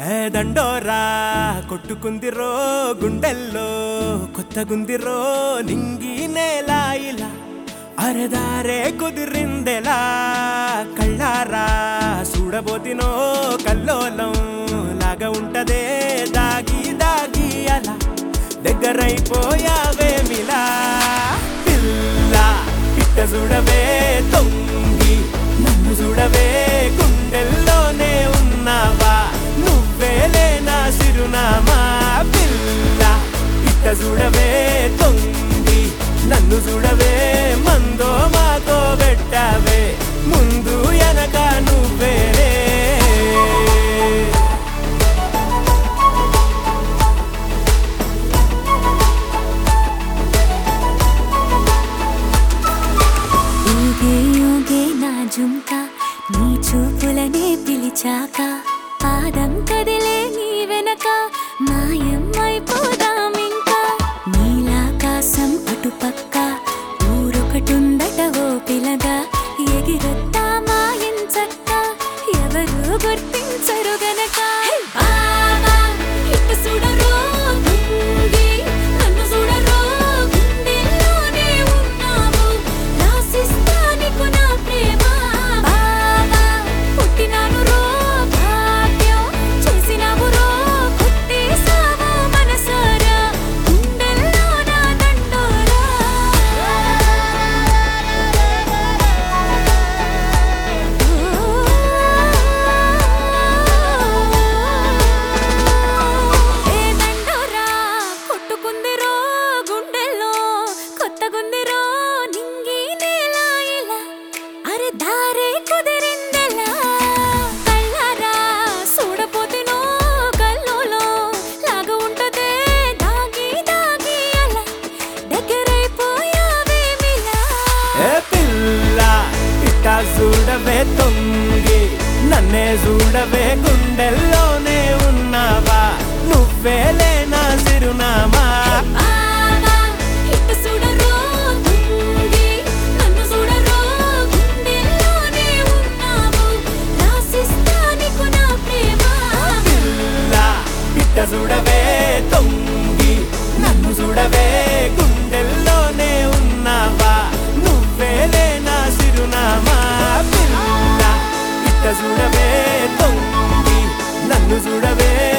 ఏ దండోరా కొట్టుకుందిరో గుండెల్లో కొత్తగుందిరో నింగి నేల ఇలా అరదారే కుదిరిందెలా కళ్ళారా చూడబోతినో కల్లోలం లాగా ఉంటదే దాగి దాగి అలా దగ్గరైపోయావేమిలా పిల్ల ఇట్ట చూడవే తొంగి నన్ను చూడవే గుండెల్లోనే ఉన్నావా నువ్వేలే నా సిరునామా పిల్ల ఇట్ట చూడవే తొంగి నన్ను చూడవే మందో మాతో పెట్టావే ముందు వెనక నువ్వేరే ఊగే ఊగే నా జుంక నీ చూపులనే పిలిచాక పాదం కదిలే నీ వెనక మాయం అయిపోదామింకా నీలాకాశం అటుపక్క ఊరొకటుందట ఓ పిలగా ఎగిరొత్తా మాయించక్క ఎవరు గుర్తించరు గనక బావా, ఇటు చూడరో తుంగి, నన్ను చూడరో గుండెల్లోనే ఉన్నావు రాసిస్తా నీకు నా ప్రేమ బావా, పుట్టినాను రో భాగ్యం చేసినావు రో కొట్టేసావు మనసారా గుండెల్లో నా ఏ దండోరా కొట్టుకుందిరో గుండెల్లో కొత్తగుందిరో నింగి నేల ఇలా అరే దారే కుదిరిందెలా కళ్ళారా చూడపోతేనో కల్లోలో లాగా ఉంటదే దాగి దాగి అలా దగ్గరైపోయావేమిలా ఏ పిల్ల ఇట్ట చూడవే తొంగి నన్నే చూడవే గుండెల్లోనే ఉన్నావా నువ్వేలే నా సిరునామా బావా, ఇటు చూడరో తుంగి, నన్ను చూడరో గుండెల్లోనే ఉన్నావు రాసిస్తా నీకు నా ప్రేమ పిల్ల ఇట్ట చూడవే తొంగి నన్ను చూడవే గుండెల్లోనే ఉన్నావా నువ్వేలే నా సిరునామా పిల్ల ఇట్ట చూడవే తొంగి నన్ను చూడవే